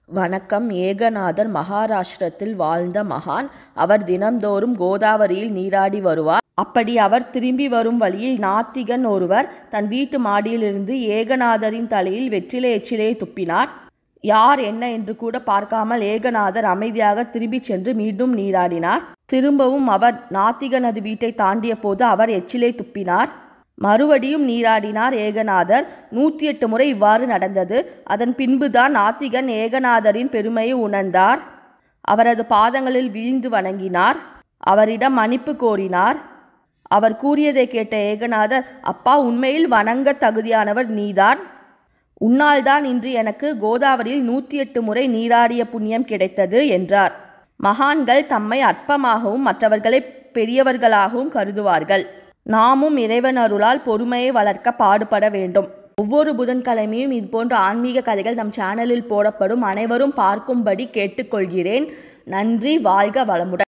வணக்கம் ஏகநாதர் மகாராஷ்டிரத்தில் வாழ்ந்த மகான் அவர் தினம்தோறும் கோதாவரியில் நீராடி வருவார் அப்படி அவர் திரும்பி வரும் வழியில் நாத்திகன் ஒருவர் தன் வீட்டு மாடியிலிருந்து ஏகநாதரின் தலையில் வெற்றிலை எச்சிலையை துப்பினார் யார் என்ன என்று கூட பார்க்காமல் ஏகநாதர் அமைதியாக திரும்பிச் சென்று மீண்டும் நீராடினார் திரும்பவும் அவர் நாத்திகனது வீட்டை தாண்டிய போது அவர் எச்சிலை துப்பினார் மறுபடியும் நீராடினார் ஏகநாதர் நூற்றி எட்டு முறை இவ்வாறு நடந்தது அதன் பின்புதான் நாத்திகன் ஏகநாதரின் பெருமையை உணர்ந்தார் அவரது பாதங்களில் வீழ்ந்து வணங்கினார் அவரிடம் மன்னிப்பு கோரினார் அவர் கூறியதை கேட்ட ஏகநாதர் அப்பா உண்மையில் வணங்க தகுதியானவர் நீதான் உன்னால்தான் இன்று எனக்கு கோதாவரியில் நூற்றி எட்டு முறை நீராடிய புண்ணியம் கிடைத்தது என்றார் மகான்கள் தம்மை அற்பமாகவும் மற்றவர்களை பெரியவர்களாகவும் கருதுவார்கள் நாமும் இறைவன் அருளால் பொறுமையை வளர்க்க பாடுபட வேண்டும் ஒவ்வொரு புதன்கிழமையும் இது போன்ற ஆன்மீக கதைகள் நம் சேனலில் போடப்படும் அனைவரும் பார்க்கும்படி கேட்டுக்கொள்கிறேன் நன்றி வாழ்க வளமுடன்